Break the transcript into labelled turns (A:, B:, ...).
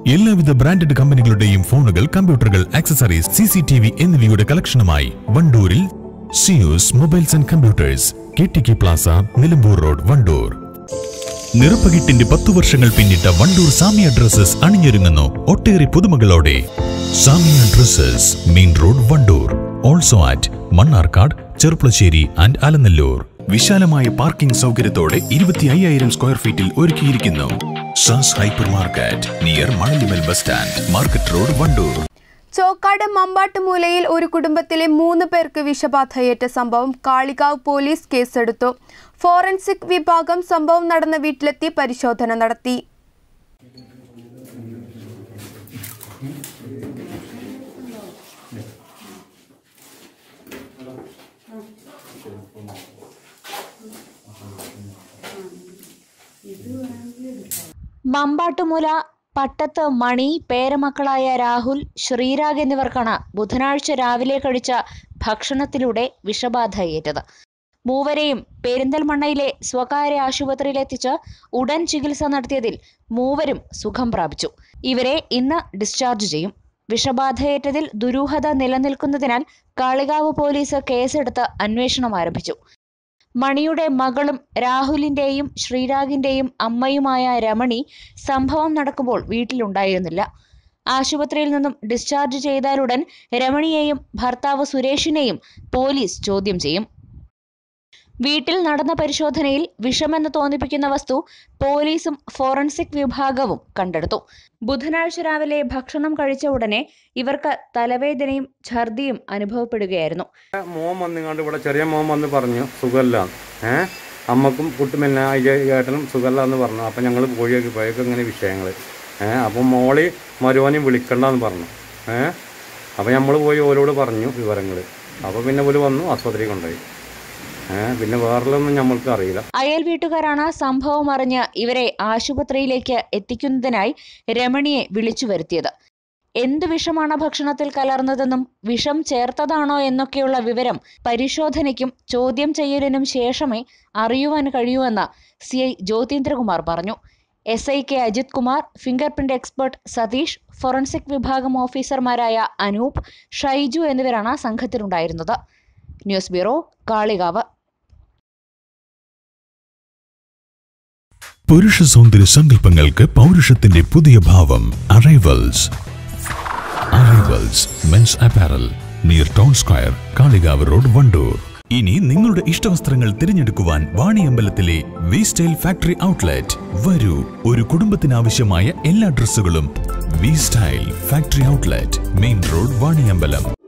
A: എല്ലാവിധ ബ്രാൻഡഡ് കമ്പനികളുടെയും ഫോണുകൾ കമ്പ്യൂട്ടറുകൾ accessories C C T V എന്നിവയുടെ കളക്ഷനുമായി വണ്ടൂരിൽ സിയൂസ് mobiles and computers K T K plaza Nilambur road Vandoor നിറപ്പകിട്ടിന്റെ പത്തു വർഷങ്ങൾ പിന്നിട്ട വണ്ടൂർ സാമിയ ഡ്രസ്സസ് അണിഞ്ഞൊരുങ്ങുന്നു ഒട്ടേറെ പുതുമകളോടെ Samiya dresses main road Vandoor also at Mannarkkad Cherpulassery and Alanallur വിശാലമായ പാർക്കിംഗ് സൗകര്യത്തോടെ ഇരുപത്തി അയ്യായിരം സ്ക്വയർ ഫീറ്റിൽ ഒരുക്കിയിരിക്കുന്നു സാസ് hyper market near Manalimal bus stand market road Vandoor
B: Chokkad മമ്പാട്ടുമൂലയിൽ ഒരു കുടുംബത്തിലെ മൂന്ന് പേർക്ക് വിഷബാധയേറ്റ സംഭവം കാളികാവ് പോലീസ് കേസെടുത്തു ഫോറൻസിക് വിഭാഗം സംഭവം നടന്ന വീട്ടിലെത്തി പരിശോധന നടത്തി
C: മമ്പാട്ടുമുല പട്ടത്ത് മണി പേരമക്കളായ രാഹുൽ ശ്രീരാഗ് എന്നിവർക്കാണ് ബുധനാഴ്ച രാവിലെ കഴിച്ച ഭക്ഷണത്തിലൂടെ വിഷബാധയേറ്റത് മൂവരെയും പെരിന്തൽമണ്ണയിലെ സ്വകാര്യ ആശുപത്രിയിലെത്തിച്ച് ഉടൻ ചികിത്സ നടത്തിയതിൽ മൂവരും സുഖം പ്രാപിച്ചു ഇവരെ ഇന്ന് ഡിസ്ചാർജ് ചെയ്യും വിഷബാധയേറ്റതിൽ ദുരൂഹത നിലനിൽക്കുന്നതിനാൽ കാളികാവ് പോലീസ് കേസെടുത്ത് അന്വേഷണം ആരംഭിച്ചു മണിയുടെ മകളും രാഹുലിന്റെയും ശ്രീരാഗിന്റെയും അമ്മയുമായ രമണി സംഭവം നടക്കുമ്പോൾ വീട്ടിലുണ്ടായിരുന്നില്ല ആശുപത്രിയിൽ നിന്നും ഡിസ്ചാർജ് ചെയ്താലുടൻ രമണിയെയും ഭർത്താവ് സുരേഷിനെയും പോലീസ് ചോദ്യം ചെയ്യും വീട്ടിൽ നടന്ന പരിശോധനയിൽ വിഷമെന്ന് തോന്നിപ്പിക്കുന്ന വസ്തു പോലീസും ഫോറൻസിക് വിഭാഗവും കണ്ടെടുത്തു ബുധനാഴ്ച രാവിലെ ഭക്ഷണം കഴിച്ച ഉടനെ ഇവർക്ക് തലവേദനയും ഛർദിയും അനുഭവപ്പെടുകയായിരുന്നു
D: മോൻ വന്നുകൊണ്ട് ഇവിടെ ചെറിയ മോൻ വന്ന് പറഞ്ഞു സുഖമല്ല ഏ അമ്മക്കും കുട്ടും പിന്നെ ഏട്ടനും സുഖമല്ല എന്ന് പറഞ്ഞു അപ്പം ഞങ്ങൾ പോയൊക്കെ പോയൊക്കെ ഇങ്ങനെ വിഷയങ്ങൾ ഏ അപ്പം മോളി മരുവാനും വിളിക്കണ്ടെന്ന് പറഞ്ഞു ഏ അപ്പം നമ്മൾ പോയി ഓരോട് പറഞ്ഞു വിവരങ്ങൾ അപ്പോൾ പിന്നെ ഓല് വന്നു ആസ്പത്രി കൊണ്ടുപോയി ഏ പിന്നെ വേറെയൊന്നും നമ്മൾക്ക് അറിയില്ല
C: അയൽ വീട്ടുകാരാണ് സംഭവം അറിഞ്ഞ് ഇവരെ ആശുപത്രിയിലേക്ക് എത്തിക്കുന്നതിനായി രമണിയെ വിളിച്ചു വരുത്തിയത് എന്ത് വിഷമാണ് ഭക്ഷണത്തിൽ കലർന്നതെന്നും വിഷം ചേർത്തതാണോ എന്നൊക്കെയുള്ള വിവരം പരിശോധനയ്ക്കും ചോദ്യം ചെയ്യലിനും ശേഷമേ അറിയുവാൻ കഴിയൂവെന്ന് സി ഐ ജ്യോതീന്ദ്രകുമാർ പറഞ്ഞു S I K Ajith Kumar finger print expert Satheesh forensic വിഭാഗം ഓഫീസർമാരായ അനൂപ് ഷൈജു എന്നിവരാണ് സംഘത്തിലുണ്ടായിരുന്നത് ന്യൂസ് ബ്യൂറോ കാളികാവ്
A: പുരുഷ സൗന്ദര്യ സങ്കല്പങ്ങൾക്ക് പൗരുഷത്തിന്റെ പുതിയ ഭാവം arrivals arrivals mens apparel near town square Kalikavu road Vandoor ഇനി നിങ്ങളുടെ ഇഷ്ടവസ്ത്രങ്ങൾ തിരഞ്ഞെടുക്കുവാൻ വാണിയമ്പലത്തിലെ വി സ്റ്റൈൽ ഫാക്ടറി ഔട്ട്ലെറ്റ് വരൂ ഒരു കുടുംബത്തിനാവശ്യമായ എല്ലാ ഡ്രസ്സുകളും V style factory outlet main road Vaniyambalam